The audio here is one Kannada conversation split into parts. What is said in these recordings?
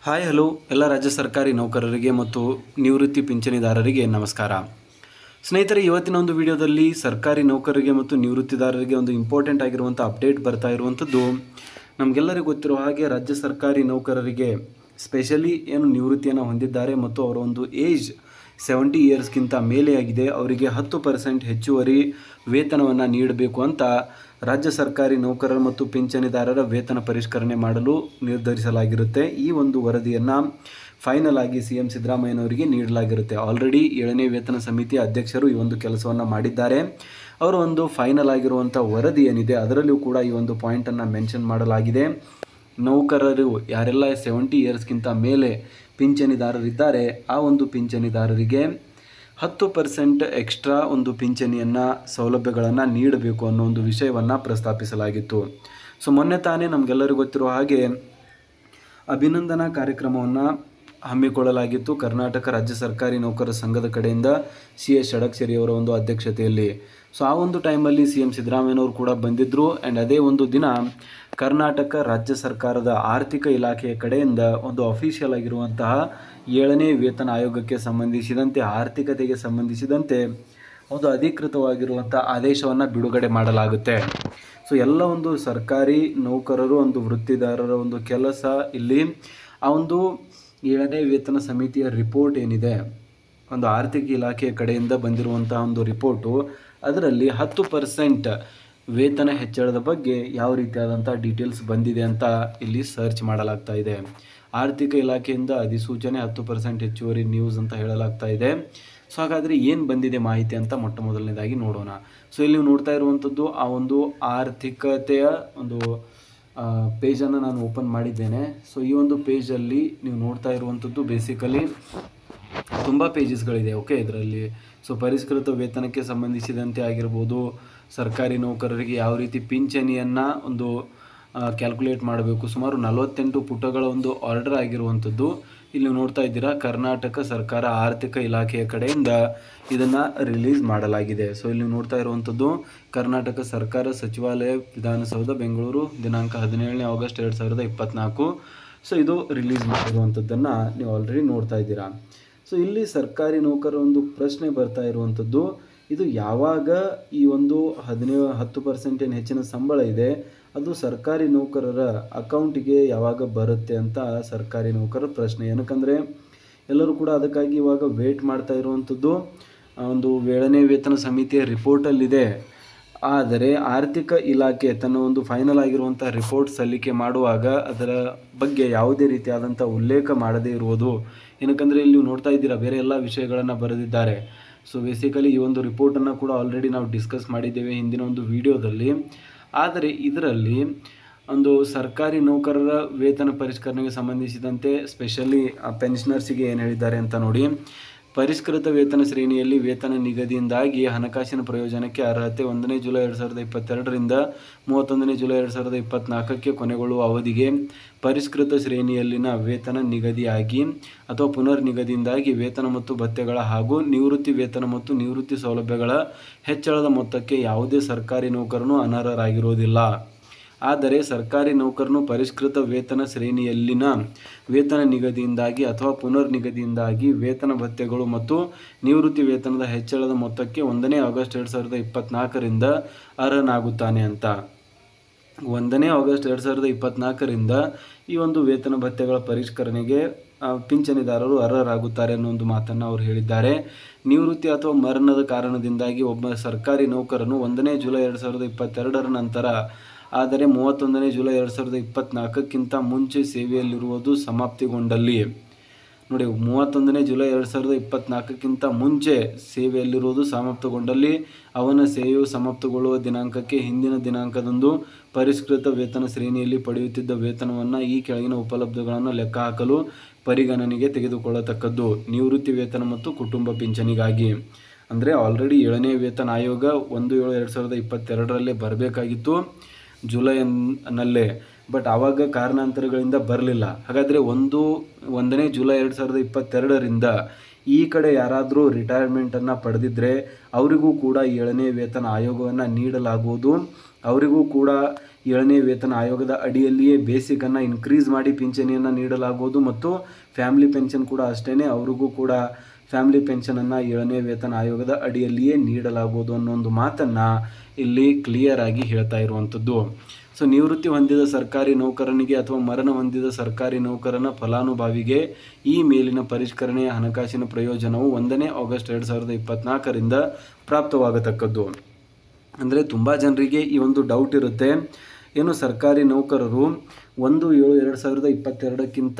ಹಾಯ್ ಹಲೋ ಎಲ್ಲ ರಾಜ್ಯ ಸರ್ಕಾರಿ ನೌಕರರಿಗೆ ಮತ್ತು ನಿವೃತ್ತಿ ಪಿಂಚಣಿದಾರರಿಗೆ ನಮಸ್ಕಾರ ಸ್ನೇಹಿತರೆ ಇವತ್ತಿನ ಒಂದು ವಿಡಿಯೋದಲ್ಲಿ ಸರ್ಕಾರಿ ನೌಕರರಿಗೆ ಮತ್ತು ನಿವೃತ್ತಿದಾರರಿಗೆ ಒಂದು ಇಂಪಾರ್ಟೆಂಟ್ ಆಗಿರುವಂಥ ಅಪ್ಡೇಟ್ ಬರ್ತಾ ಇರುವಂಥದ್ದು ನಮಗೆಲ್ಲರಿಗೂ ಗೊತ್ತಿರೋ ಹಾಗೆ ರಾಜ್ಯ ಸರ್ಕಾರಿ ನೌಕರರಿಗೆ ಸ್ಪೆಷಲಿ ಏನು ನಿವೃತ್ತಿಯನ್ನು ಹೊಂದಿದ್ದಾರೆ ಮತ್ತು ಅವರ ಒಂದು ಏಜ್ ಸೆವೆಂಟಿ ಇಯರ್ಸ್ಗಿಂತ ಮೇಲೆ ಆಗಿದೆ ಅವರಿಗೆ ಹತ್ತು ಪರ್ಸೆಂಟ್ ಹೆಚ್ಚುವರಿ ವೇತನವನ್ನು ನೀಡಬೇಕು ಅಂತ ರಾಜ್ಯ ಸರ್ಕಾರಿ ನೌಕರರ ಮತ್ತು ಪಿಂಚಣಿದಾರರ ವೇತನ ಪರಿಷ್ಕರಣೆ ಮಾಡಲು ನಿರ್ಧರಿಸಲಾಗಿರುತ್ತೆ ಈ ಒಂದು ವರದಿಯನ್ನು ಫೈನಲ್ ಆಗಿ ಸಿ ಎಂ ಸಿದ್ದರಾಮಯ್ಯನವರಿಗೆ ನೀಡಲಾಗಿರುತ್ತೆ ಆಲ್ರೆಡಿ ಏಳನೇ ವೇತನ ಸಮಿತಿ ಅಧ್ಯಕ್ಷರು ಈ ಒಂದು ಕೆಲಸವನ್ನು ಮಾಡಿದ್ದಾರೆ ಅವರ ಒಂದು ಫೈನಲ್ ಆಗಿರುವಂಥ ವರದಿ ಏನಿದೆ ಅದರಲ್ಲೂ ಕೂಡ ಈ ಒಂದು ಪಾಯಿಂಟನ್ನು ಮೆನ್ಷನ್ ಮಾಡಲಾಗಿದೆ ನೌಕರರು ಯಾರೆಲ್ಲ ಸೆವೆಂಟಿ ಇಯರ್ಸ್ಗಿಂತ ಮೇಲೆ ಪಿಂಚಣಿದಾರರಿದ್ದಾರೆ ಆ ಒಂದು ಪಿಂಚಣಿದಾರರಿಗೆ ಹತ್ತು ಪರ್ಸೆಂಟ್ ಎಕ್ಸ್ಟ್ರಾ ಒಂದು ಪಿಂಚಣಿಯನ್ನು ಸೌಲಭ್ಯಗಳನ್ನು ನೀಡಬೇಕು ಅನ್ನೋ ಒಂದು ವಿಷಯವನ್ನು ಪ್ರಸ್ತಾಪಿಸಲಾಗಿತ್ತು ಸೊ ಮೊನ್ನೆ ತಾನೇ ನಮಗೆಲ್ಲರಿಗೂ ಗೊತ್ತಿರೋ ಹಾಗೆ ಅಭಿನಂದನಾ ಕಾರ್ಯಕ್ರಮವನ್ನು ಹಮ್ಮಿಕೊಳ್ಳಲಾಗಿತ್ತು ಕರ್ನಾಟಕ ರಾಜ್ಯ ಸರ್ಕಾರಿ ನೌಕರರ ಸಂಘದ ಕಡೆಯಿಂದ ಸಿ ಎಸ್ ಷಡಕ್ಷರಿ ಅವರ ಒಂದು ಅಧ್ಯಕ್ಷತೆಯಲ್ಲಿ ಸೊ ಆ ಒಂದು ಟೈಮಲ್ಲಿ ಸಿ ಎಂ ಸಿದ್ದರಾಮಯ್ಯನವರು ಕೂಡ ಬಂದಿದ್ದರು ಆ್ಯಂಡ್ ಅದೇ ಒಂದು ದಿನ ಕರ್ನಾಟಕ ರಾಜ್ಯ ಸರ್ಕಾರದ ಆರ್ಥಿಕ ಇಲಾಖೆಯ ಕಡೆಯಿಂದ ಒಂದು ಅಫಿಷಿಯಲ್ ಆಗಿರುವಂತಹ ಏಳನೇ ವೇತನ ಆಯೋಗಕ್ಕೆ ಸಂಬಂಧಿಸಿದಂತೆ ಆರ್ಥಿಕತೆಗೆ ಸಂಬಂಧಿಸಿದಂತೆ ಒಂದು ಅಧಿಕೃತವಾಗಿರುವಂಥ ಆದೇಶವನ್ನು ಬಿಡುಗಡೆ ಮಾಡಲಾಗುತ್ತೆ ಸೊ ಎಲ್ಲ ಒಂದು ಸರ್ಕಾರಿ ನೌಕರರು ಒಂದು ವೃತ್ತಿದಾರರ ಒಂದು ಕೆಲಸ ಇಲ್ಲಿ ಆ ಒಂದು ಏಳನೇ ವೇತನ ಸಮಿತಿಯ ರಿಪೋರ್ಟ್ ಏನಿದೆ ಒಂದು ಆರ್ಥಿಕ ಇಲಾಖೆಯ ಕಡೆಯಿಂದ ಬಂದಿರುವಂತಹ ಒಂದು ರಿಪೋರ್ಟು ಅದರಲ್ಲಿ ಹತ್ತು ಪರ್ಸೆಂಟ್ ವೇತನ ಹೆಚ್ಚಳದ ಬಗ್ಗೆ ಯಾವ ರೀತಿಯಾದಂಥ ಡೀಟೇಲ್ಸ್ ಬಂದಿದೆ ಅಂತ ಇಲ್ಲಿ ಸರ್ಚ್ ಮಾಡಲಾಗ್ತಾ ಇದೆ ಆರ್ಥಿಕ ಇಲಾಖೆಯಿಂದ ಅಧಿಸೂಚನೆ ಹತ್ತು ಪರ್ಸೆಂಟ್ ಹೆಚ್ಚುವರಿ ನ್ಯೂಸ್ ಅಂತ ಹೇಳಲಾಗ್ತಾ ಇದೆ ಸೊ ಹಾಗಾದರೆ ಏನು ಬಂದಿದೆ ಮಾಹಿತಿ ಅಂತ ಮೊಟ್ಟ ಮೊದಲನೇದಾಗಿ ನೋಡೋಣ ಸೊ ಇಲ್ಲಿ ನೀವು ನೋಡ್ತಾ ಇರುವಂಥದ್ದು ಆ ಒಂದು ಆರ್ಥಿಕತೆಯ ಒಂದು ಪೇಜನ್ನು ನಾನು ಓಪನ್ ಮಾಡಿದ್ದೇನೆ ಸೊ ಈ ಒಂದು ಪೇಜಲ್ಲಿ ನೀವು ನೋಡ್ತಾ ಇರುವಂಥದ್ದು ಬೇಸಿಕಲಿ ತುಂಬ ಪೇಜಸ್ಗಳಿದೆ ಓಕೆ ಇದರಲ್ಲಿ ಸೊ ಪರಿಷ್ಕೃತ ವೇತನಕ್ಕೆ ಸಂಬಂಧಿಸಿದಂತೆ ಆಗಿರ್ಬೋದು ಸರ್ಕಾರಿ ನೌಕರರಿಗೆ ಯಾವ ರೀತಿ ಪಿಂಚಣಿಯನ್ನು ಒಂದು ಕ್ಯಾಲ್ಕುಲೇಟ್ ಮಾಡಬೇಕು ಸುಮಾರು ನಲವತ್ತೆಂಟು ಪುಟಗಳ ಒಂದು ಆರ್ಡರ್ ಆಗಿರುವಂಥದ್ದು ಇಲ್ಲಿ ನೀವು ನೋಡ್ತಾ ಇದ್ದೀರಾ ಕರ್ನಾಟಕ ಸರ್ಕಾರ ಆರ್ಥಿಕ ಇಲಾಖೆಯ ಕಡೆಯಿಂದ ಇದನ್ನು ರಿಲೀಸ್ ಮಾಡಲಾಗಿದೆ ಸೊ ಇಲ್ಲಿ ನೀವು ನೋಡ್ತಾ ಇರುವಂಥದ್ದು ಕರ್ನಾಟಕ ಸರ್ಕಾರ ಸಚಿವಾಲಯ ವಿಧಾನಸೌಧ ಬೆಂಗಳೂರು ದಿನಾಂಕ ಹದಿನೇಳನೇ ಆಗಸ್ಟ್ ಎರಡು ಸಾವಿರದ ಇಪ್ಪತ್ತ್ನಾಲ್ಕು ಸೊ ಇದು ರಿಲೀಸ್ ಮಾಡಿರುವಂಥದ್ದನ್ನು ನೀವು ಆಲ್ರೆಡಿ ನೋಡ್ತಾ ಇದ್ದೀರಾ ಸೊ ಇಲ್ಲಿ ಸರ್ಕಾರಿ ನೌಕರರ ಒಂದು ಪ್ರಶ್ನೆ ಬರ್ತಾ ಇರುವಂಥದ್ದು ಇದು ಯಾವಾಗ ಈ ಒಂದು ಹದಿನೇಳು ಹತ್ತು ಪರ್ಸೆಂಟ್ ಏನು ಹೆಚ್ಚಿನ ಸಂಬಳ ಇದೆ ಅದು ಸರ್ಕಾರಿ ನೌಕರರ ಅಕೌಂಟಿಗೆ ಯಾವಾಗ ಬರುತ್ತೆ ಅಂತ ಸರ್ಕಾರಿ ನೌಕರರ ಪ್ರಶ್ನೆ ಏನಕ್ಕಂದರೆ ಎಲ್ಲರೂ ಕೂಡ ಅದಕ್ಕಾಗಿ ಇವಾಗ ವೇಟ್ ಮಾಡ್ತಾ ಇರುವಂಥದ್ದು ಒಂದು ಏಳನೇ ವೇತನ ಸಮಿತಿಯ ರಿಪೋರ್ಟಲ್ಲಿದೆ ಆದರೆ ಆರ್ಥಿಕ ಇಲಾಖೆ ತನ್ನ ಒಂದು ಫೈನಲ್ ಆಗಿರುವಂಥ ರಿಪೋರ್ಟ್ ಸಲ್ಲಿಕೆ ಮಾಡುವಾಗ ಅದರ ಬಗ್ಗೆ ಯಾವುದೇ ರೀತಿಯಾದಂಥ ಉಲ್ಲೇಖ ಮಾಡದೇ ಇರುವುದು ಏನಕ್ಕಂದರೆ ಇಲ್ಲಿ ನೀವು ನೋಡ್ತಾ ಇದ್ದೀರಾ ಬೇರೆ ಎಲ್ಲ ವಿಷಯಗಳನ್ನು ಬರೆದಿದ್ದಾರೆ ಸೊ ಬೇಸಿಕಲಿ ಈ ಒಂದು ರಿಪೋರ್ಟನ್ನು ಕೂಡ ಆಲ್ರೆಡಿ ನಾವು ಡಿಸ್ಕಸ್ ಮಾಡಿದ್ದೇವೆ ಹಿಂದಿನ ಒಂದು ವಿಡಿಯೋದಲ್ಲಿ ಆದರೆ ಇದರಲ್ಲಿ ಒಂದು ಸರ್ಕಾರಿ ನೌಕರರ ವೇತನ ಪರಿಷ್ಕರಣೆಗೆ ಸಂಬಂಧಿಸಿದಂತೆ ಸ್ಪೆಷಲಿ ಪೆನ್ಷನರ್ಸಿಗೆ ಏನು ಹೇಳಿದ್ದಾರೆ ಅಂತ ನೋಡಿ ಪರಿಷ್ಕೃತ ವೇತನ ಶ್ರೇಣಿಯಲ್ಲಿ ವೇತನ ನಿಗದಿಯಿಂದಾಗಿ ಹಣಕಾಸಿನ ಪ್ರಯೋಜನಕ್ಕೆ ಅರ್ಹತೆ ಒಂದನೇ ಜುಲೈ ಎರಡು ಸಾವಿರದ ಇಪ್ಪತ್ತೆರಡರಿಂದ ಮೂವತ್ತೊಂದನೇ ಜುಲೈ ಎರಡು ಸಾವಿರದ ಇಪ್ಪತ್ತ್ನಾಲ್ಕಕ್ಕೆ ಕೊನೆಗೊಳ್ಳುವ ಅವಧಿಗೆ ಪರಿಷ್ಕೃತ ಶ್ರೇಣಿಯಲ್ಲಿನ ವೇತನ ನಿಗದಿಯಾಗಿ ಅಥವಾ ಪುನರ್ ನಿಗದಿಯಿಂದಾಗಿ ವೇತನ ಮತ್ತು ಭತ್ಯೆಗಳ ಹಾಗೂ ನಿವೃತ್ತಿ ವೇತನ ಮತ್ತು ನಿವೃತ್ತಿ ಸೌಲಭ್ಯಗಳ ಹೆಚ್ಚಳದ ಮೊತ್ತಕ್ಕೆ ಯಾವುದೇ ಸರ್ಕಾರಿ ನೌಕರನು ಅನರ್ಹರಾಗಿರುವುದಿಲ್ಲ ಆದರೆ ಸರ್ಕಾರಿ ನೌಕರನು ಪರಿಷ್ಕೃತ ವೇತನ ಶ್ರೇಣಿಯಲ್ಲಿನ ವೇತನ ನಿಗದಿಯಿಂದಾಗಿ ಅಥವಾ ಪುನರ್ ನಿಗದಿಯಿಂದಾಗಿ ವೇತನ ಭತ್ಯೆಗಳು ಮತ್ತು ನಿವೃತ್ತಿ ವೇತನದ ಹೆಚ್ಚಳದ ಮೊತ್ತಕ್ಕೆ ಒಂದನೇ ಆಗಸ್ಟ್ ಎರಡು ಸಾವಿರದ ಇಪ್ಪತ್ತ್ನಾಲ್ಕರಿಂದ ಅರ್ಹನಾಗುತ್ತಾನೆ ಅಂತ ಒಂದನೇ ಆಗಸ್ಟ್ ಎರಡು ಸಾವಿರದ ಇಪ್ಪತ್ತ್ನಾಲ್ಕರಿಂದ ಈ ಒಂದು ವೇತನ ಭತ್ಯೆಗಳ ಪರಿಷ್ಕರಣೆಗೆ ಪಿಂಚಣಿದಾರರು ಅರ್ಹರಾಗುತ್ತಾರೆ ಅನ್ನೋ ಒಂದು ಮಾತನ್ನು ಅವರು ಹೇಳಿದ್ದಾರೆ ನಿವೃತ್ತಿ ಅಥವಾ ಮರಣದ ಕಾರಣದಿಂದಾಗಿ ಒಬ್ಬ ಸರ್ಕಾರಿ ನೌಕರನು ಒಂದನೇ ಜುಲೈ ಎರಡು ಸಾವಿರದ ಇಪ್ಪತ್ತೆರಡರ ನಂತರ ಆದರೆ ಮೂವತ್ತೊಂದನೇ ಜುಲೈ ಎರಡು ಸಾವಿರದ ಇಪ್ಪತ್ತ್ನಾಲ್ಕಕ್ಕಿಂತ ಮುಂಚೆ ಸೇವೆಯಲ್ಲಿರುವುದು ಸಮಾಪ್ತಿಗೊಂಡಲ್ಲಿ ನೋಡಿ ಮೂವತ್ತೊಂದನೇ ಜುಲೈ ಎರಡು ಸಾವಿರದ ಇಪ್ಪತ್ತ್ನಾಲ್ಕಕ್ಕಿಂತ ಮುಂಚೆ ಸೇವೆಯಲ್ಲಿರುವುದು ಸಮಾಪ್ತಗೊಂಡಲ್ಲಿ ಅವನ ಸೇವೆಯು ಸಮಾಪ್ತಗೊಳ್ಳುವ ದಿನಾಂಕಕ್ಕೆ ಹಿಂದಿನ ದಿನಾಂಕದಂದು ಪರಿಷ್ಕೃತ ವೇತನ ಶ್ರೇಣಿಯಲ್ಲಿ ಪಡೆಯುತ್ತಿದ್ದ ವೇತನವನ್ನು ಈ ಕೆಳಗಿನ ಉಪಲಬ್ಧಗಳನ್ನು ಲೆಕ್ಕ ಹಾಕಲು ಪರಿಗಣನೆಗೆ ತೆಗೆದುಕೊಳ್ಳತಕ್ಕದ್ದು ನಿವೃತ್ತಿ ವೇತನ ಮತ್ತು ಕುಟುಂಬ ಪಿಂಚಣಿಗಾಗಿ ಅಂದರೆ ಆಲ್ರೆಡಿ ಏಳನೇ ವೇತನ ಆಯೋಗ ಒಂದು ಏಳು ಎರಡು ಸಾವಿರದ ಇಪ್ಪತ್ತೆರಡರಲ್ಲೇ ಬರಬೇಕಾಗಿತ್ತು ಜುಲೈನಲ್ಲೇ ಬಟ್ ಆವಾಗ ಕಾರಣಾಂತರಗಳಿಂದ ಬರಲಿಲ್ಲ ಹಾಗಾದರೆ ಒಂದು ಒಂದನೇ ಜುಲೈ ಎರಡು ಸಾವಿರದ ಇಪ್ಪತ್ತೆರಡರಿಂದ ಈ ಕಡೆ ಯಾರಾದರೂ ರಿಟೈರ್ಮೆಂಟನ್ನು ಪಡೆದಿದ್ದರೆ ಅವರಿಗೂ ಕೂಡ ಏಳನೇ ವೇತನ ಆಯೋಗವನ್ನು ನೀಡಲಾಗುವುದು ಅವರಿಗೂ ಕೂಡ ಏಳನೇ ವೇತನ ಆಯೋಗದ ಅಡಿಯಲ್ಲಿಯೇ ಬೇಸಿಕನ್ನು ಇನ್ಕ್ರೀಸ್ ಮಾಡಿ ಪಿಂಚಣಿಯನ್ನು ನೀಡಲಾಗುವುದು ಮತ್ತು ಫ್ಯಾಮಿಲಿ ಪೆನ್ಷನ್ ಕೂಡ ಅಷ್ಟೇ ಅವ್ರಿಗೂ ಕೂಡ ಫ್ಯಾಮಿಲಿ ಪೆನ್ಷನನ್ನು ಏಳನೇ ವೇತನ ಆಯೋಗದ ಅಡಿಯಲ್ಲಿಯೇ ನೀಡಲಾಗುವುದು ಅನ್ನೋ ಒಂದು ಮಾತನ್ನು ಇಲ್ಲಿ ಕ್ಲಿಯರ್ ಆಗಿ ಹೇಳ್ತಾ ಇರುವಂಥದ್ದು ಸೊ ನಿವೃತ್ತಿ ಹೊಂದಿದ ಸರ್ಕಾರಿ ನೌಕರನಿಗೆ ಅಥವಾ ಮರಣ ಹೊಂದಿದ ಸರ್ಕಾರಿ ನೌಕರನ ಫಲಾನುಭವಿಗೆ ಈ ಮೇಲಿನ ಪರಿಷ್ಕರಣೆಯ ಹಣಕಾಸಿನ ಪ್ರಯೋಜನವು ಒಂದನೇ ಆಗಸ್ಟ್ ಎರಡು ಸಾವಿರದ ಇಪ್ಪತ್ತ್ನಾಲ್ಕರಿಂದ ಪ್ರಾಪ್ತವಾಗತಕ್ಕದ್ದು ಅಂದರೆ ತುಂಬ ಜನರಿಗೆ ಈ ಒಂದು ಡೌಟ್ ಇರುತ್ತೆ ಏನು ಸರ್ಕಾರಿ ನೌಕರರು ಒಂದು ಏಳು ಎರಡು ಸಾವಿರದ ಇಪ್ಪತ್ತೆರಡಕ್ಕಿಂತ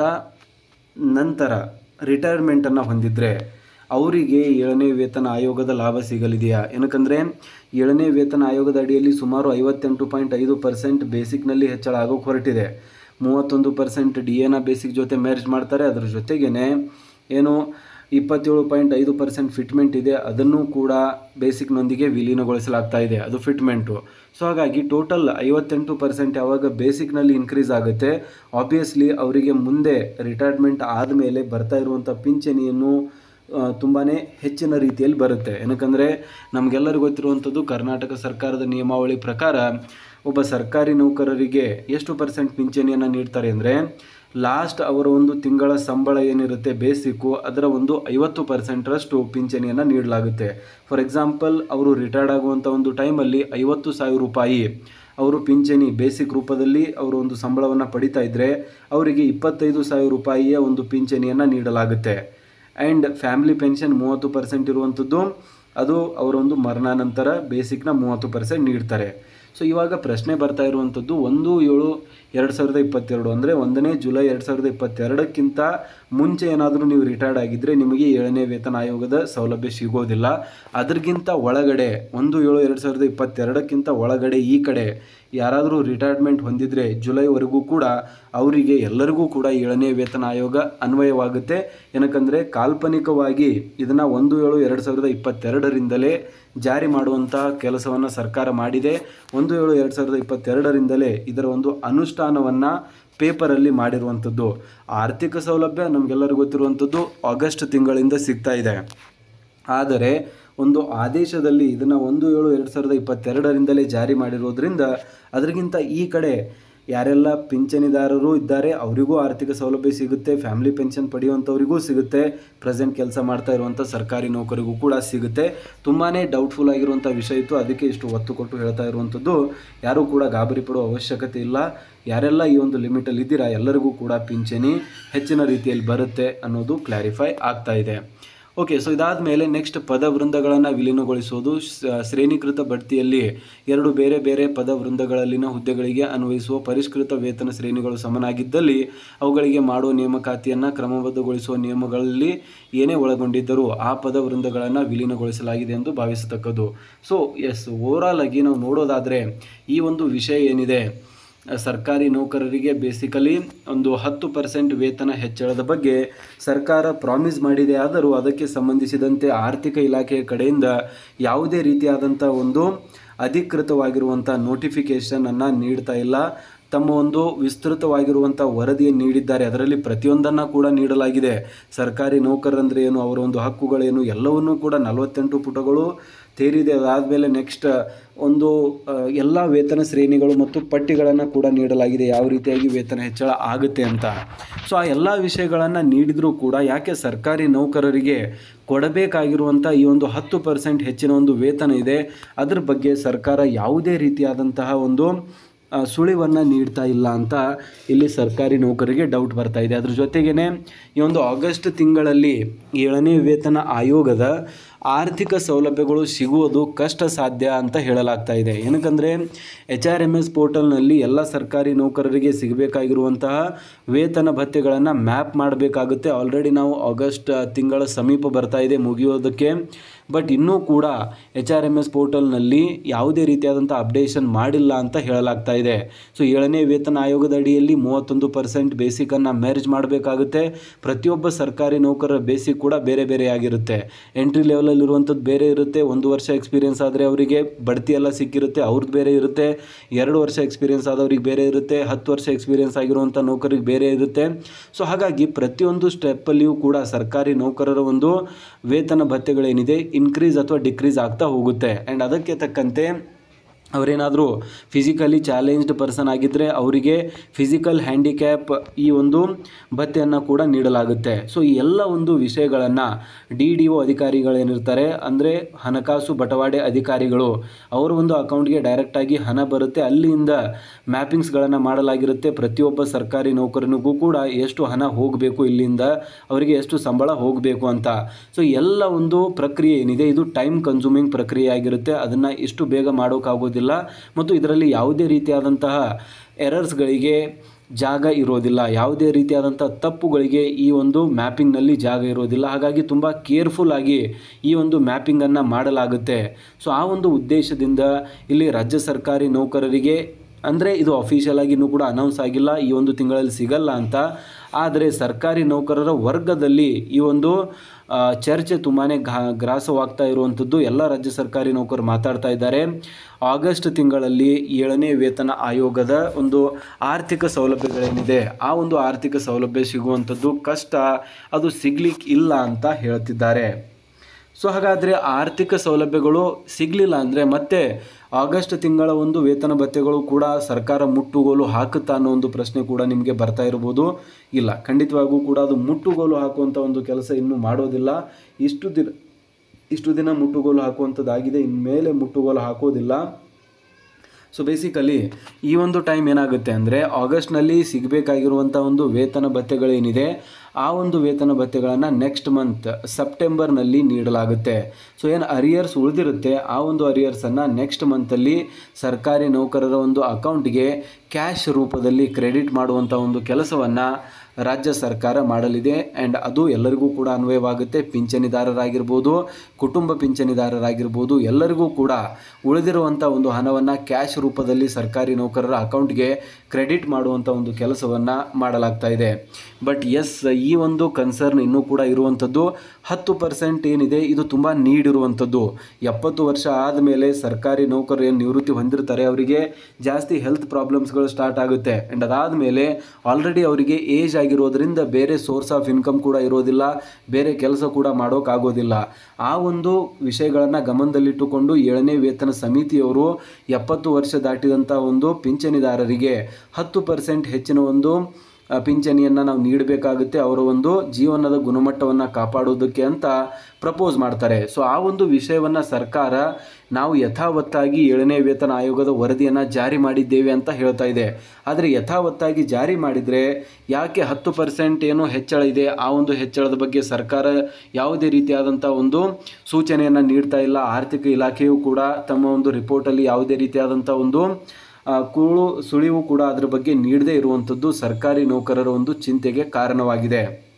ನಂತರ ರಿಟೈರ್ಮೆಂಟನ್ನು ಹೊಂದಿದರೆ ಅವರಿಗೆ ಏಳನೇ ವೇತನ ಆಯೋಗದ ಲಾಭ ಸಿಗಲಿದೆಯಾ ಏನಕ್ಕಂದರೆ ಏಳನೇ ವೇತನ ಆಯೋಗದ ಅಡಿಯಲ್ಲಿ ಸುಮಾರು ಐವತ್ತೆಂಟು ಪಾಯಿಂಟ್ ಐದು ಪರ್ಸೆಂಟ್ ಬೇಸಿಕ್ನಲ್ಲಿ ಹೆಚ್ಚಳ ಆಗೋಕ್ಕೆ ಹೊರಟಿದೆ ಮೂವತ್ತೊಂದು ಪರ್ಸೆಂಟ್ ಡಿ ಎನ ಬೇಸಿಕ್ ಜೊತೆ ಮ್ಯಾರೇಜ್ ಮಾಡ್ತಾರೆ ಅದ್ರ ಜೊತೆಗೇ ಏನು ಇಪ್ಪತ್ತೇಳು ಪಾಯಿಂಟ್ ಐದು ಪರ್ಸೆಂಟ್ ಫಿಟ್ಮೆಂಟ್ ಇದೆ ಅದನ್ನು ಕೂಡ ಬೇಸಿಕ್ನೊಂದಿಗೆ ವಿಲೀನಗೊಳಿಸಲಾಗ್ತಾ ಇದೆ ಅದು ಫಿಟ್ಮೆಂಟು ಸೊ ಹಾಗಾಗಿ ಟೋಟಲ್ ಐವತ್ತೆಂಟು ಪರ್ಸೆಂಟ್ ಯಾವಾಗ ಬೇಸಿಕ್ನಲ್ಲಿ ಇನ್ಕ್ರೀಸ್ ಆಗುತ್ತೆ ಆಬ್ವಿಯಸ್ಲಿ ಅವರಿಗೆ ಮುಂದೆ ರಿಟೈರ್ಮೆಂಟ್ ಆದಮೇಲೆ ಬರ್ತಾ ಇರುವಂಥ ಪಿಂಚಣಿಯನ್ನು ತುಂಬಾ ಹೆಚ್ಚಿನ ರೀತಿಯಲ್ಲಿ ಬರುತ್ತೆ ಏನಕ್ಕಂದರೆ ನಮಗೆಲ್ಲರಿಗೂ ಗೊತ್ತಿರುವಂಥದ್ದು ಕರ್ನಾಟಕ ಸರ್ಕಾರದ ನಿಯಮಾವಳಿ ಪ್ರಕಾರ ಒಬ್ಬ ಸರ್ಕಾರಿ ನೌಕರರಿಗೆ ಎಷ್ಟು ಪರ್ಸೆಂಟ್ ಪಿಂಚಣಿಯನ್ನು ನೀಡ್ತಾರೆ ಅಂದರೆ ಲಾಸ್ಟ್ ಅವರ ಒಂದು ತಿಂಗಳ ಸಂಬಳ ಏನಿರುತ್ತೆ ಬೇಸಿಕ್ಕು ಅದರ ಒಂದು ಐವತ್ತು ಪರ್ಸೆಂಟ್ರಷ್ಟು ಪಿಂಚಣಿಯನ್ನು ನೀಡಲಾಗುತ್ತೆ ಫಾರ್ ಎಕ್ಸಾಂಪಲ್ ಅವರು ರಿಟೈರ್ಡ್ ಆಗುವಂಥ ಒಂದು ಟೈಮಲ್ಲಿ ಐವತ್ತು ಸಾವಿರ ರೂಪಾಯಿ ಅವರು ಪಿಂಚಣಿ ಬೇಸಿಕ್ ರೂಪದಲ್ಲಿ ಅವರು ಒಂದು ಸಂಬಳವನ್ನು ಪಡಿತಾ ಇದ್ದರೆ ಅವರಿಗೆ ಇಪ್ಪತ್ತೈದು ಸಾವಿರ ರೂಪಾಯಿಯ ಒಂದು ಪಿಂಚಣಿಯನ್ನು ನೀಡಲಾಗುತ್ತೆ ಆ್ಯಂಡ್ ಫ್ಯಾಮಿಲಿ ಪೆನ್ಷನ್ ಮೂವತ್ತು ಪರ್ಸೆಂಟ್ ಇರುವಂಥದ್ದು ಅದು ಅವರೊಂದು ಮರಣಾನಂತರ ಬೇಸಿಕ್ನ ಮೂವತ್ತು ಪರ್ಸೆಂಟ್ ನೀಡ್ತಾರೆ ಸೊ ಇವಾಗ ಪ್ರಶ್ನೆ ಬರ್ತಾ ಇರುವಂಥದ್ದು ಒಂದು ಏಳು ಎರಡು ಸಾವಿರದ ಇಪ್ಪತ್ತೆರಡು ಅಂದರೆ ಒಂದನೇ ಜುಲೈ ಎರಡು ಸಾವಿರದ ಇಪ್ಪತ್ತೆರಡಕ್ಕಿಂತ ಮುಂಚೆ ಏನಾದರೂ ನೀವು ರಿಟೈರ್ಡ್ ಆಗಿದ್ದರೆ ನಿಮಗೆ ಏಳನೇ ವೇತನ ಆಯೋಗದ ಸೌಲಭ್ಯ ಸಿಗೋದಿಲ್ಲ ಅದರಿಗಿಂತ ಒಳಗಡೆ ಒಂದು ಏಳು ಎರಡು ಸಾವಿರದ ಇಪ್ಪತ್ತೆರಡಕ್ಕಿಂತ ಒಳಗಡೆ ಈ ಕಡೆ ಯಾರಾದರೂ ರಿಟೈರ್ಮೆಂಟ್ ಹೊಂದಿದರೆ ಜುಲೈವರೆಗೂ ಕೂಡ ಅವರಿಗೆ ಎಲ್ಲರಿಗೂ ಕೂಡ ಏಳನೇ ವೇತನ ಆಯೋಗ ಅನ್ವಯವಾಗುತ್ತೆ ಏನಕ್ಕಂದರೆ ಕಾಲ್ಪನಿಕವಾಗಿ ಇದನ್ನು ಒಂದು ಏಳು ಎರಡು ಸಾವಿರದ ಇಪ್ಪತ್ತೆರಡರಿಂದಲೇ ಜಾರಿ ಮಾಡುವಂಥ ಕೆಲಸವನ್ನು ಸರ್ಕಾರ ಮಾಡಿದೆ ಒಂದು ಏಳು ಎರಡು ಸಾವಿರದ ಇಪ್ಪತ್ತೆರಡರಿಂದಲೇ ಇದರ ಒಂದು ಅನುಷ್ಠಾನವನ್ನು ಪೇಪರಲ್ಲಿ ಮಾಡಿರುವಂಥದ್ದು ಆರ್ಥಿಕ ಸೌಲಭ್ಯ ನಮಗೆಲ್ಲರಿಗೂ ಗೊತ್ತಿರುವಂಥದ್ದು ಆಗಸ್ಟ್ ತಿಂಗಳಿಂದ ಸಿಗ್ತಾ ಇದೆ ಆದರೆ ಒಂದು ಆದೇಶದಲ್ಲಿ ಇದನ್ನು ಒಂದು ಏಳು ಎರಡು ಸಾವಿರದ ಇಪ್ಪತ್ತೆರಡರಿಂದಲೇ ಜಾರಿ ಮಾಡಿರೋದ್ರಿಂದ ಅದರಿಗಿಂತ ಈ ಕಡೆ ಯಾರೆಲ್ಲ ಪಿಂಚಣಿದಾರರು ಇದ್ದಾರೆ ಅವರಿಗೂ ಆರ್ಥಿಕ ಸೌಲಭ್ಯ ಸಿಗುತ್ತೆ ಫ್ಯಾಮಿಲಿ ಪೆನ್ಷನ್ ಪಡೆಯುವಂಥವರಿಗೂ ಸಿಗುತ್ತೆ ಪ್ರೆಸೆಂಟ್ ಕೆಲಸ ಮಾಡ್ತಾ ಇರುವಂಥ ಸರ್ಕಾರಿ ನೌಕರಿಗೂ ಕೂಡ ಸಿಗುತ್ತೆ ತುಂಬಾ ಡೌಟ್ಫುಲ್ ಆಗಿರುವಂಥ ವಿಷಯ ಇತ್ತು ಅದಕ್ಕೆ ಇಷ್ಟು ಒತ್ತು ಕೊಟ್ಟು ಹೇಳ್ತಾ ಇರುವಂಥದ್ದು ಯಾರೂ ಕೂಡ ಗಾಬರಿ ಪಡುವ ಅವಶ್ಯಕತೆ ಇಲ್ಲ ಯಾರೆಲ್ಲ ಈ ಒಂದು ಲಿಮಿಟಲ್ಲಿ ಇದ್ದೀರಾ ಎಲ್ಲರಿಗೂ ಕೂಡ ಪಿಂಚಣಿ ಹೆಚ್ಚಿನ ರೀತಿಯಲ್ಲಿ ಬರುತ್ತೆ ಅನ್ನೋದು ಕ್ಲಾರಿಫೈ ಆಗ್ತಾ ಇದೆ ಓಕೆ ಸೊ ಇದಾದ ಮೇಲೆ ನೆಕ್ಸ್ಟ್ ಪದ ವೃಂದಗಳನ್ನು ವಿಲೀನಗೊಳಿಸುವುದು ಶ- ಶ್ರೇಣೀಕೃತ ಬಡ್ತಿಯಲ್ಲಿ ಎರಡು ಬೇರೆ ಬೇರೆ ಪದ ವೃಂದಗಳಲ್ಲಿನ ಹುದ್ದೆಗಳಿಗೆ ಅನ್ವಯಿಸುವ ಪರಿಷ್ಕೃತ ವೇತನ ಶ್ರೇಣಿಗಳು ಸಮನಾಗಿದ್ದಲ್ಲಿ ಅವುಗಳಿಗೆ ಮಾಡುವ ನೇಮಕಾತಿಯನ್ನು ಕ್ರಮಬದ್ಧಗೊಳಿಸುವ ನಿಯಮಗಳಲ್ಲಿ ಏನೇ ಒಳಗೊಂಡಿದ್ದರೂ ಆ ಪದ ವೃಂದಗಳನ್ನು ವಿಲೀನಗೊಳಿಸಲಾಗಿದೆ ಎಂದು ಭಾವಿಸತಕ್ಕದ್ದು ಸೊ ಎಸ್ ಓವರಾಲ್ ಆಗಿ ನಾವು ನೋಡೋದಾದರೆ ಈ ಒಂದು ವಿಷಯ ಏನಿದೆ ಸರ್ಕಾರಿ ನೌಕರರಿಗೆ ಬೇಸಿಕಲಿ ಒಂದು ಹತ್ತು ಪರ್ಸೆಂಟ್ ವೇತನ ಹೆಚ್ಚಳದ ಬಗ್ಗೆ ಸರ್ಕಾರ ಪ್ರಾಮಿಸ್ ಮಾಡಿದೆ ಆದರೂ ಅದಕ್ಕೆ ಸಂಬಂಧಿಸಿದಂತೆ ಆರ್ಥಿಕ ಇಲಾಖೆಯ ಕಡೆಯಿಂದ ಯಾವುದೇ ರೀತಿಯಾದಂಥ ಒಂದು ಅಧಿಕೃತವಾಗಿರುವಂಥ ನೋಟಿಫಿಕೇಷನನ್ನು ನೀಡ್ತಾ ಇಲ್ಲ ತಮ್ಮ ಒಂದು ವಿಸ್ತೃತವಾಗಿರುವಂಥ ವರದಿಯನ್ನು ನೀಡಿದ್ದಾರೆ ಅದರಲ್ಲಿ ಪ್ರತಿಯೊಂದನ್ನು ಕೂಡ ನೀಡಲಾಗಿದೆ ಸರ್ಕಾರಿ ನೌಕರರಂದ್ರೆ ಏನು ಅವರ ಒಂದು ಹಕ್ಕುಗಳೇನು ಎಲ್ಲವನ್ನೂ ಕೂಡ ನಲವತ್ತೆಂಟು ಪುಟಗಳು ತೇರಿದೆ ಅದಾದಮೇಲೆ ನೆಕ್ಸ್ಟ್ ಒಂದು ಎಲ್ಲ ವೇತನ ಶ್ರೇಣಿಗಳು ಮತ್ತು ಪಟ್ಟಿಗಳನ್ನು ಕೂಡ ನೀಡಲಾಗಿದೆ ಯಾವ ರೀತಿಯಾಗಿ ವೇತನ ಹೆಚ್ಚಳ ಆಗುತ್ತೆ ಅಂತ ಸೊ ಆ ಎಲ್ಲ ವಿಷಯಗಳನ್ನು ನೀಡಿದರೂ ಕೂಡ ಯಾಕೆ ಸರ್ಕಾರಿ ನೌಕರರಿಗೆ ಕೊಡಬೇಕಾಗಿರುವಂಥ ಈ ಒಂದು ಹತ್ತು ಪರ್ಸೆಂಟ್ ಹೆಚ್ಚಿನ ಒಂದು ವೇತನ ಇದೆ ಅದ್ರ ಬಗ್ಗೆ ಸರ್ಕಾರ ಯಾವುದೇ ರೀತಿಯಾದಂತಹ ಒಂದು ಆ, ಸುಳಿವನ್ನು ನೀಡ್ತಾ ಇಲ್ಲ ಅಂತ ಇಲ್ಲಿ ಸರ್ಕಾರಿ ನೌಕರಿಗೆ ಡೌಟ್ ಬರ್ತಾ ಇದೆ ಅದ್ರ ಜೊತೆಗೇ ಈ ಒಂದು ಆಗಸ್ಟ್ ತಿಂಗಳಲ್ಲಿ ಏಳನೇ ವೇತನ ಆಯೋಗದ ಆರ್ಥಿಕ ಸೌಲಭ್ಯಗಳು ಸಿಗುವುದು ಕಷ್ಟ ಸಾಧ್ಯ ಅಂತ ಹೇಳಲಾಗ್ತಾ ಇದೆ ಏನಕ್ಕಂದರೆ ಎಚ್ ಆರ್ ಎಮ್ ಎಸ್ ಪೋರ್ಟಲ್ನಲ್ಲಿ ಎಲ್ಲ ಸರ್ಕಾರಿ ನೌಕರರಿಗೆ ಸಿಗಬೇಕಾಗಿರುವಂತಹ ವೇತನ ಭತ್ಯೆಗಳನ್ನು ಮ್ಯಾಪ್ ಮಾಡಬೇಕಾಗುತ್ತೆ ಆಲ್ರೆಡಿ ನಾವು ಆಗಸ್ಟ್ ತಿಂಗಳ ಸಮೀಪ ಬರ್ತಾ ಇದೆ ಮುಗಿಯೋದಕ್ಕೆ ಬಟ್ ಇನ್ನೂ ಕೂಡ ಎಚ್ ಆರ್ ಎಮ್ ಎಸ್ ಪೋರ್ಟಲ್ನಲ್ಲಿ ಯಾವುದೇ ರೀತಿಯಾದಂಥ ಅಪ್ಡೇಷನ್ ಮಾಡಿಲ್ಲ ಅಂತ ಹೇಳಲಾಗ್ತಾ ಇದೆ ಸೊ ಏಳನೇ ವೇತನ ಆಯೋಗದ ಅಡಿಯಲ್ಲಿ ಮೂವತ್ತೊಂದು ಪರ್ಸೆಂಟ್ ಬೇಸಿಕನ್ನು ಮ್ಯಾರೇಜ್ ಮಾಡಬೇಕಾಗುತ್ತೆ ಪ್ರತಿಯೊಬ್ಬ ಸರ್ಕಾರಿ ನೌಕರರ ಬೇಸಿಕ್ ಕೂಡ ಬೇರೆ ಬೇರೆ ಆಗಿರುತ್ತೆ ಎಂಟ್ರಿ ಲೆವೆಲಲ್ಲಿರುವಂಥದ್ದು ಬೇರೆ ಇರುತ್ತೆ ಒಂದು ವರ್ಷ ಎಕ್ಸ್ಪೀರಿಯನ್ಸ್ ಆದರೆ ಅವರಿಗೆ ಬಡ್ತಿ ಎಲ್ಲ ಸಿಕ್ಕಿರುತ್ತೆ ಅವ್ರದ್ದು ಬೇರೆ ಇರುತ್ತೆ ಎರಡು ವರ್ಷ ಎಕ್ಸ್ಪೀರಿಯನ್ಸ್ ಆದವ್ರಿಗೆ ಬೇರೆ ಇರುತ್ತೆ ಹತ್ತು ವರ್ಷ ಎಕ್ಸ್ಪೀರಿಯನ್ಸ್ ಆಗಿರುವಂಥ ನೌಕರಿಗೆ ಬೇರೆ ಇರುತ್ತೆ ಸೊ ಹಾಗಾಗಿ ಪ್ರತಿಯೊಂದು ಸ್ಟೆಪ್ಪಲ್ಲಿಯೂ ಕೂಡ ಸರ್ಕಾರಿ ನೌಕರರ ಒಂದು ವೇತನ ಭತ್ಯೆಗಳೇನಿದೆ ಇನ್ಕ್ರೀಸ್ ಅಥವಾ ಡಿಕ್ರೀಸ್ ಆಗ್ತಾ ಹೋಗುತ್ತೆ ಆ್ಯಂಡ್ ಅದಕ್ಕೆ ತಕ್ಕಂತೆ ಅವರೇನಾದರೂ ಫಿಸಿಕಲಿ ಚಾಲೆಂಜ್ಡ್ ಪರ್ಸನ್ ಆಗಿದ್ದರೆ ಅವರಿಗೆ ಫಿಸಿಕಲ್ ಹ್ಯಾಂಡಿಕ್ಯಾಪ್ ಈ ಒಂದು ಭತ್ಯೆಯನ್ನು ಕೂಡ ನೀಡಲಾಗುತ್ತೆ ಸೊ ಈ ಎಲ್ಲ ಒಂದು ವಿಷಯಗಳನ್ನು ಡಿ ಡಿ ಒ ಅಧಿಕಾರಿಗಳೇನಿರ್ತಾರೆ ಅಂದರೆ ಹಣಕಾಸು ಬಟವಾಡೆ ಅಧಿಕಾರಿಗಳು ಅವರ ಒಂದು ಅಕೌಂಟ್ಗೆ ಡೈರೆಕ್ಟಾಗಿ ಹಣ ಬರುತ್ತೆ ಅಲ್ಲಿಂದ ಮ್ಯಾಪಿಂಗ್ಸ್ಗಳನ್ನು ಮಾಡಲಾಗಿರುತ್ತೆ ಪ್ರತಿಯೊಬ್ಬ ಸರ್ಕಾರಿ ನೌಕರನಿಗೂ ಕೂಡ ಎಷ್ಟು ಹಣ ಹೋಗಬೇಕು ಇಲ್ಲಿಂದ ಅವರಿಗೆ ಎಷ್ಟು ಸಂಬಳ ಹೋಗಬೇಕು ಅಂತ ಸೊ ಎಲ್ಲ ಒಂದು ಪ್ರಕ್ರಿಯೆ ಏನಿದೆ ಇದು ಟೈಮ್ ಕನ್ಸ್ಯೂಮಿಂಗ್ ಪ್ರಕ್ರಿಯೆ ಆಗಿರುತ್ತೆ ಅದನ್ನು ಇಷ್ಟು ಬೇಗ ಮಾಡೋಕ್ಕಾಗೋದಿಲ್ಲ ಮತ್ತು ಇದರಲ್ಲಿ ಯಾವುದೇ ರೀತಿಯಾದಂತಹ ಎರರ್ಸ್ಗಳಿಗೆ ಜಾಗ ಇರೋದಿಲ್ಲ ಯಾವುದೇ ರೀತಿಯಾದಂಥ ತಪ್ಪುಗಳಿಗೆ ಈ ಒಂದು ಮ್ಯಾಪಿಂಗ್ನಲ್ಲಿ ಜಾಗ ಇರೋದಿಲ್ಲ ಹಾಗಾಗಿ ತುಂಬ ಕೇರ್ಫುಲ್ ಆಗಿ ಈ ಒಂದು ಮ್ಯಾಪಿಂಗನ್ನು ಮಾಡಲಾಗುತ್ತೆ ಸೊ ಆ ಒಂದು ಉದ್ದೇಶದಿಂದ ಇಲ್ಲಿ ರಾಜ್ಯ ಸರ್ಕಾರಿ ನೌಕರರಿಗೆ ಅಂದರೆ ಇದು ಅಫಿಷಿಯಲ್ ಆಗಿ ಇನ್ನೂ ಕೂಡ ಅನೌನ್ಸ್ ಆಗಿಲ್ಲ ಈ ಒಂದು ತಿಂಗಳಲ್ಲಿ ಸಿಗಲ್ಲ ಅಂತ ಆದರೆ ಸರ್ಕಾರಿ ನೌಕರರ ವರ್ಗದಲ್ಲಿ ಈ ಒಂದು ಆ, ಚರ್ಚೆ ತುಂಬಾ ಘಾ ಗ್ರಾಸವಾಗ್ತಾ ಇರುವಂಥದ್ದು ಎಲ್ಲ ರಾಜ್ಯ ಸರ್ಕಾರಿ ನೌಕರರು ಮಾತಾಡ್ತಾ ಇದ್ದಾರೆ ಆಗಸ್ಟ್ ತಿಂಗಳಲ್ಲಿ ಏಳನೇ ವೇತನ ಆಯೋಗದ ಒಂದು ಆರ್ಥಿಕ ಸೌಲಭ್ಯಗಳೇನಿದೆ ಆ ಒಂದು ಆರ್ಥಿಕ ಸೌಲಭ್ಯ ಸಿಗುವಂಥದ್ದು ಕಷ್ಟ ಅದು ಸಿಗ್ಲಿಕ್ಕೆ ಇಲ್ಲ ಅಂತ ಹೇಳ್ತಿದ್ದಾರೆ ಸೊ ಹಾಗಾದರೆ ಆರ್ಥಿಕ ಸೌಲಭ್ಯಗಳು ಸಿಗಲಿಲ್ಲ ಅಂದರೆ ಮತ್ತೆ ಆಗಸ್ಟ್ ತಿಂಗಳ ಒಂದು ವೇತನ ಭತ್ಯೆಗಳು ಕೂಡ ಸರ್ಕಾರ ಮುಟ್ಟುಗೋಲು ಹಾಕುತ್ತಾ ಅನ್ನೋ ಒಂದು ಪ್ರಶ್ನೆ ಕೂಡ ನಿಮಗೆ ಬರ್ತಾ ಇರ್ಬೋದು ಇಲ್ಲ ಖಂಡಿತವಾಗೂ ಕೂಡ ಅದು ಮುಟ್ಟುಗೋಲು ಹಾಕುವಂಥ ಒಂದು ಕೆಲಸ ಇನ್ನೂ ಮಾಡೋದಿಲ್ಲ ಇಷ್ಟು ದಿನ ಇಷ್ಟು ದಿನ ಮುಟ್ಟುಗೋಲು ಹಾಕುವಂಥದ್ದಾಗಿದೆ ಇನ್ಮೇಲೆ ಮುಟ್ಟುಗೋಲು ಹಾಕೋದಿಲ್ಲ ಸೊ ಬೇಸಿಕಲಿ ಈ ಒಂದು ಟೈಮ್ ಏನಾಗುತ್ತೆ ಅಂದರೆ ಆಗಸ್ಟ್ನಲ್ಲಿ ಸಿಗಬೇಕಾಗಿರುವಂಥ ಒಂದು ವೇತನ ಭತ್ಯೆಗಳೇನಿದೆ ಆ ಒಂದು ವೇತನ ಭತ್ಯೆಗಳನ್ನು ನೆಕ್ಸ್ಟ್ ಮಂತ್ ಸೆಪ್ಟೆಂಬರ್ನಲ್ಲಿ ನೀಡಲಾಗುತ್ತೆ ಸೊ ಏನು ಅರಿಯರ್ಸ್ ಉಳಿದಿರುತ್ತೆ ಆ ಒಂದು ಅರಿಯರ್ಸನ್ನು ನೆಕ್ಸ್ಟ್ ಮಂತಲ್ಲಿ ಸರ್ಕಾರಿ ನೌಕರರ ಒಂದು ಅಕೌಂಟ್ಗೆ ಕ್ಯಾಶ್ ರೂಪದಲ್ಲಿ ಕ್ರೆಡಿಟ್ ಮಾಡುವಂಥ ಒಂದು ಕೆಲಸವನ್ನು ರಾಜ್ಯ ಸರ್ಕಾರ ಮಾಡಲಿದೆ ಆ್ಯಂಡ್ ಅದು ಎಲ್ಲರಿಗೂ ಕೂಡ ಅನ್ವಯವಾಗುತ್ತೆ ಪಿಂಚಣಿದಾರರಾಗಿರ್ಬೋದು ಕುಟುಂಬ ಪಿಂಚಣಿದಾರರಾಗಿರ್ಬೋದು ಎಲ್ಲರಿಗೂ ಕೂಡ ಉಳಿದಿರುವಂಥ ಒಂದು ಹಣವನ್ನು ಕ್ಯಾಶ್ ರೂಪದಲ್ಲಿ ಸರ್ಕಾರಿ ನೌಕರರ ಅಕೌಂಟ್ಗೆ ಕ್ರೆಡಿಟ್ ಮಾಡುವಂಥ ಒಂದು ಕೆಲಸವನ್ನು ಮಾಡಲಾಗ್ತಾ ಇದೆ ಬಟ್ ಎಸ್ ಈ ಒಂದು ಕನ್ಸರ್ನ್ ಇನ್ನೂ ಕೂಡ ಇರುವಂಥದ್ದು ಹತ್ತು ಪರ್ಸೆಂಟ್ ಏನಿದೆ ಇದು ತುಂಬ ನೀಡ್ ಇರುವಂಥದ್ದು ಎಪ್ಪತ್ತು ವರ್ಷ ಆದಮೇಲೆ ಸರ್ಕಾರಿ ನೌಕರರು ಏನು ನಿವೃತ್ತಿ ಹೊಂದಿರ್ತಾರೆ ಅವರಿಗೆ ಜಾಸ್ತಿ ಹೆಲ್ತ್ ಪ್ರಾಬ್ಲಮ್ಸ್ಗಳು ಸ್ಟಾರ್ಟ್ ಆಗುತ್ತೆ ಆ್ಯಂಡ್ ಅದಾದಮೇಲೆ ಆಲ್ರೆಡಿ ಅವರಿಗೆ ಏಜ್ ಆಗಿರೋದ್ರಿಂದ ಬೇರೆ ಸೋರ್ಸ್ ಆಫ್ ಇನ್ಕಮ್ ಕೂಡ ಇರೋದಿಲ್ಲ ಬೇರೆ ಕೆಲಸ ಕೂಡ ಮಾಡೋಕ್ಕಾಗೋದಿಲ್ಲ ಆ ಒಂದು ವಿಷಯಗಳನ್ನು ಗಮನದಲ್ಲಿಟ್ಟುಕೊಂಡು ಏಳನೇ ವೇತನ ಸಮಿತಿಯವರು ಎಪ್ಪತ್ತು ವರ್ಷ ದಾಟಿದಂಥ ಒಂದು ಪಿಂಚಣಿದಾರರಿಗೆ ಹತ್ತು ಪರ್ಸೆಂಟ್ ಹೆಚ್ಚಿನ ಒಂದು ಆ, ಪಿಂಚಣಿಯನ್ನು ನಾವು ನೀಡಬೇಕಾಗುತ್ತೆ ಅವರ ಒಂದು ಜೀವನದ ಗುಣಮಟ್ಟವನ್ನು ಕಾಪಾಡೋದಕ್ಕೆ ಅಂತ ಪ್ರಪೋಸ್ ಮಾಡ್ತಾರೆ ಸೊ ಆ ಒಂದು ವಿಷಯವನ್ನು ಸರ್ಕಾರ ನಾವು ಯಥಾವತ್ತಾಗಿ ಏಳನೇ ವೇತನ ಆಯೋಗದ ವರದಿಯನ್ನು ಜಾರಿ ಮಾಡಿದ್ದೇವೆ ಅಂತ ಹೇಳ್ತಾ ಇದೆ ಆದರೆ ಯಥಾವತ್ತಾಗಿ ಜಾರಿ ಮಾಡಿದರೆ ಯಾಕೆ ಹತ್ತು ಪರ್ಸೆಂಟ್ ಏನು ಹೆಚ್ಚಳ ಇದೆ ಆ ಒಂದು ಹೆಚ್ಚಳದ ಬಗ್ಗೆ ಸರ್ಕಾರ ಯಾವುದೇ ರೀತಿಯಾದಂಥ ಒಂದು ಸೂಚನೆಯನ್ನು ನೀಡ್ತಾ ಇಲ್ಲ ಆರ್ಥಿಕ ಇಲಾಖೆಯು ಕೂಡ ತಮ್ಮ ಒಂದು ರಿಪೋರ್ಟಲ್ಲಿ ಯಾವುದೇ ರೀತಿಯಾದಂಥ ಒಂದು ಆ, ಕೂಳು ಸುಳಿವು ಕೂಡ ಅದರ ಬಗ್ಗೆ ನೀಡದೇ ಇರುವಂಥದ್ದು ಸರ್ಕಾರಿ ನೌಕರರ ಒಂದು ಚಿಂತೆಗೆ ಕಾರಣವಾಗಿದೆ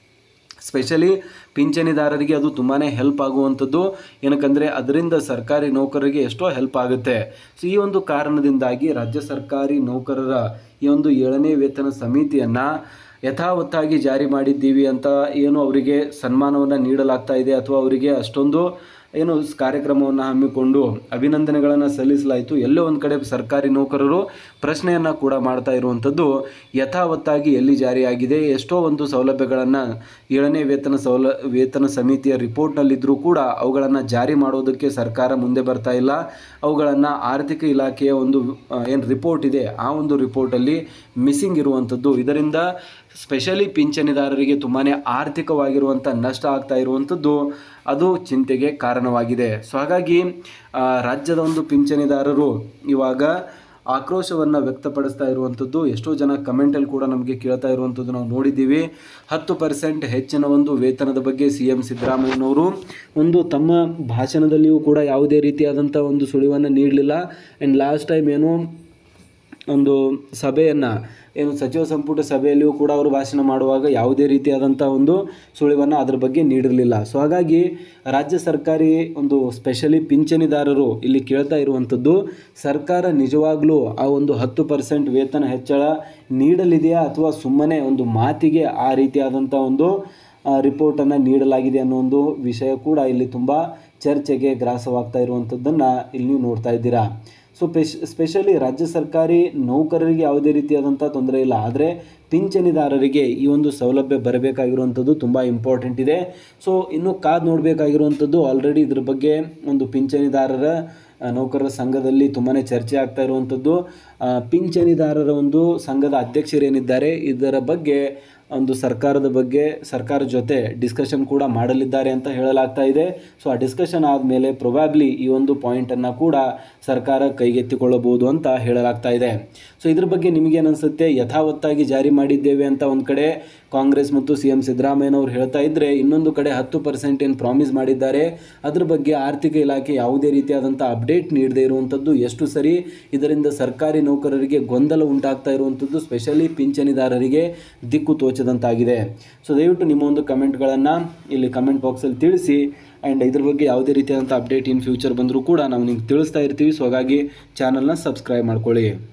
ಸ್ಪೆಷಲಿ ಪಿಂಚಣಿದಾರರಿಗೆ ಅದು ತುಂಬಾ ಹೆಲ್ಪ್ ಆಗುವಂಥದ್ದು ಏನಕ್ಕಂದರೆ ಅದರಿಂದ ಸರ್ಕಾರಿ ನೌಕರರಿಗೆ ಎಷ್ಟೋ ಹೆಲ್ಪ್ ಆಗುತ್ತೆ ಸೊ ಈ ಒಂದು ಕಾರಣದಿಂದಾಗಿ ರಾಜ್ಯ ಸರ್ಕಾರಿ ನೌಕರರ ಈ ಒಂದು ಏಳನೇ ವೇತನ ಸಮಿತಿಯನ್ನು ಯಥಾವತ್ತಾಗಿ ಜಾರಿ ಮಾಡಿದ್ದೀವಿ ಅಂತ ಏನು ಅವರಿಗೆ ಸನ್ಮಾನವನ್ನು ನೀಡಲಾಗ್ತಾ ಇದೆ ಅಥವಾ ಅವರಿಗೆ ಅಷ್ಟೊಂದು ಏನು ಸ್- ಕಾರ್ಯಕ್ರಮವನ್ನು ಹಮ್ಮಿಕೊಂಡು ಅಭಿನಂದನೆಗಳನ್ನು ಸಲ್ಲಿಸಲಾಯಿತು ಎಲ್ಲೋ ಒಂದು ಕಡೆ ಸರ್ಕಾರಿ ನೌಕರರು ಪ್ರಶ್ನೆಯನ್ನು ಕೂಡ ಮಾಡ್ತಾ ಇರುವಂಥದ್ದು ಯಥಾವತ್ತಾಗಿ ಎಲ್ಲಿ ಜಾರಿಯಾಗಿದೆ ಎಷ್ಟೋ ಒಂದು ಸೌಲಭ್ಯಗಳನ್ನು ಏಳನೇ ವೇತನ ಸೌಲ ವೇತನ ಸಮಿತಿಯ ರಿಪೋರ್ಟ್ನಲ್ಲಿದ್ದರೂ ಕೂಡ ಅವುಗಳನ್ನು ಜಾರಿ ಮಾಡೋದಕ್ಕೆ ಸರ್ಕಾರ ಮುಂದೆ ಬರ್ತಾ ಇಲ್ಲ ಅವುಗಳನ್ನು ಆರ್ಥಿಕ ಇಲಾಖೆಯ ಒಂದು ಏನು ರಿಪೋರ್ಟ್ ಇದೆ ಆ ಒಂದು ರಿಪೋರ್ಟಲ್ಲಿ ಮಿಸ್ಸಿಂಗ್ ಇರುವಂಥದ್ದು ಇದರಿಂದ ಸ್ಪೆಷಲಿ ಪಿಂಚಣಿದಾರರಿಗೆ ತುಂಬಾ ಆರ್ಥಿಕವಾಗಿರುವಂಥ ನಷ್ಟ ಆಗ್ತಾ ಇರುವಂಥದ್ದು ಅದು ಚಿಂತೆಗೆ ಕಾರಣವಾಗಿದೆ ಸೊ ಹಾಗಾಗಿ ಆ, ರಾಜ್ಯದ ಒಂದು ಪಿಂಚಣಿದಾರರು ಇವಾಗ ಆಕ್ರೋಶವನ್ನು ವ್ಯಕ್ತಪಡಿಸ್ತಾ ಇರುವಂಥದ್ದು ಎಷ್ಟೋ ಜನ ಕಮೆಂಟಲ್ಲಿ ಕೂಡ ನಮಗೆ ಕೇಳ್ತಾ ಇರುವಂಥದ್ದು ನಾವು ನೋಡಿದ್ದೀವಿ ಹತ್ತು ಪರ್ಸೆಂಟ್ ಹೆಚ್ಚಿನ ಒಂದು ವೇತನದ ಬಗ್ಗೆ ಸಿ ಎಂ ಸಿದ್ದರಾಮಯ್ಯನವರು ಒಂದು ತಮ್ಮ ಭಾಷಣದಲ್ಲಿಯೂ ಕೂಡ ಯಾವುದೇ ರೀತಿಯಾದಂಥ ಒಂದು ಸುಳಿವನ್ನು ನೀಡಲಿಲ್ಲ ಆ್ಯಂಡ್ ಲಾಸ್ಟ್ ಟೈಮ್ ಏನು ಒಂದು ಸಭೆಯನ್ನು ಏನು ಸಚಿವ ಸಂಪುಟ ಸಭೆಯಲ್ಲಿಯೂ ಕೂಡ ಅವರು ಭಾಷಣ ಮಾಡುವಾಗ ಯಾವುದೇ ರೀತಿಯಾದಂಥ ಒಂದು ಸುಳಿವನ್ನು ಅದ್ರ ಬಗ್ಗೆ ನೀಡಿರಲಿಲ್ಲ ಸೊ ಹಾಗಾಗಿ ರಾಜ್ಯ ಸರ್ಕಾರಿ ಒಂದು ಸ್ಪೆಷಲಿ ಪಿಂಚಣಿದಾರರು ಇಲ್ಲಿ ಕೇಳ್ತಾ ಇರುವಂಥದ್ದು ಸರ್ಕಾರ ನಿಜವಾಗ್ಲೂ ಆ ಒಂದು ಹತ್ತು ಪರ್ಸೆಂಟ್ ವೇತನ ಹೆಚ್ಚಳ ನೀಡಲಿದೆಯಾ ಅಥವಾ ಸುಮ್ಮನೆ ಒಂದು ಮಾತಿಗೆ ಆ ರೀತಿಯಾದಂಥ ಒಂದು ರಿಪೋರ್ಟನ್ನು ನೀಡಲಾಗಿದೆ ಅನ್ನೋ ಒಂದು ವಿಷಯ ಕೂಡ ಇಲ್ಲಿ ತುಂಬ ಚರ್ಚೆಗೆ ಗ್ರಾಸವಾಗ್ತಾ ಇರುವಂಥದ್ದನ್ನು ಇಲ್ಲಿ ನೀವು ನೋಡ್ತಾ ಇದ್ದೀರಾ ಸೊ ಪೆಶ್ ಸ್ಪೆಷಲಿ ರಾಜ್ಯ ಸರ್ಕಾರಿ ನೌಕರರಿಗೆ ಯಾವುದೇ ರೀತಿಯಾದಂಥ ತೊಂದರೆ ಇಲ್ಲ ಆದರೆ ಪಿಂಚಣಿದಾರರಿಗೆ ಈ ಒಂದು ಸೌಲಭ್ಯ ಬರಬೇಕಾಗಿರುವಂಥದ್ದು ತುಂಬ ಇಂಪಾರ್ಟೆಂಟ್ ಇದೆ ಸೊ ಇನ್ನು ಕಾದು ನೋಡಬೇಕಾಗಿರುವಂಥದ್ದು ಆಲ್ರೆಡಿ ಇದ್ರ ಬಗ್ಗೆ ಒಂದು ಪಿಂಚಣಿದಾರರ ಆ, ನೌಕರರ ಸಂಘದಲ್ಲಿ ತುಂಬಾ ಚರ್ಚೆ ಆಗ್ತಾ ಇರುವಂಥದ್ದು ಆ, ಪಿಂಚಣಿದಾರರ ಒಂದು ಸಂಘದ ಅಧ್ಯಕ್ಷರೇನಿದ್ದಾರೆ ಇದರ ಬಗ್ಗೆ ಒಂದು ಸರ್ಕಾರದ ಬಗ್ಗೆ ಸರ್ಕಾರ ಜೊತೆ ಡಿಸ್ಕಷನ್ ಕೂಡ ಮಾಡಲಿದ್ದಾರೆ ಅಂತ ಹೇಳಲಾಗ್ತಾ ಇದೆ ಸೊ ಆ ಡಿಸ್ಕಷನ್ ಆದಮೇಲೆ ಪ್ರೊಬ್ಯಾಬ್ಲಿ ಈ ಒಂದು ಪಾಯಿಂಟನ್ನು ಕೂಡ ಸರ್ಕಾರ ಕೈಗೆತ್ತಿಕೊಳ್ಳಬಹುದು ಅಂತ ಹೇಳಲಾಗ್ತಾ ಇದೆ ಸೊ ಇದ್ರ ಬಗ್ಗೆ ನಿಮಗೇನು ಅನಿಸುತ್ತೆ ಯಥಾವತ್ತಾಗಿ ಜಾರಿ ಮಾಡಿದ್ದೇವೆ ಅಂತ ಒಂದು ಕಡೆ ಕಾಂಗ್ರೆಸ್ ಮತ್ತು ಸಿ ಎಂ ಸಿದ್ದರಾಮಯ್ಯನವರು ಹೇಳ್ತಾ ಇದ್ದರೆ ಇನ್ನೊಂದು ಕಡೆ ಹತ್ತು ಪರ್ಸೆಂಟ್ ಏನು ಪ್ರಾಮಿಸ್ ಮಾಡಿದ್ದಾರೆ ಅದ್ರ ಬಗ್ಗೆ ಆರ್ಥಿಕ ಇಲಾಖೆ ಯಾವುದೇ ರೀತಿಯಾದಂಥ ಅಪ್ಡೇಟ್ ನೀಡದೇ ಇರುವಂಥದ್ದು ಎಷ್ಟು ಸರಿ ಇದರಿಂದ ಸರ್ಕಾರಿ ನೌಕರರಿಗೆ ಗೊಂದಲ ಉಂಟಾಗ್ತಾ ಇರುವಂಥದ್ದು ಸ್ಪೆಷಲಿ ಪಿಂಚಣಿದಾರರಿಗೆ ದಿಕ್ಕು ತೋಚದಂತಾಗಿದೆ ಸೊ ದಯವಿಟ್ಟು ನಿಮ್ಮ ಒಂದು ಕಮೆಂಟ್ಗಳನ್ನು ಇಲ್ಲಿ ಕಮೆಂಟ್ ಬಾಕ್ಸಲ್ಲಿ ತಿಳಿಸಿ ಆ್ಯಂಡ್ ಇದ್ರ ಬಗ್ಗೆ ಯಾವುದೇ ರೀತಿಯಾದಂಥ ಅಪ್ಡೇಟ್ ಇನ್ ಫ್ಯೂಚರ್ ಬಂದರೂ ಕೂಡ ನಾವು ನಿಮ್ಗೆ ತಿಳಿಸ್ತಾ ಇರ್ತೀವಿ ಸೊ ಹಾಗಾಗಿ ಚಾನಲ್ನ ಸಬ್ಸ್ಕ್ರೈಬ್ ಮಾಡ್ಕೊಳ್ಳಿ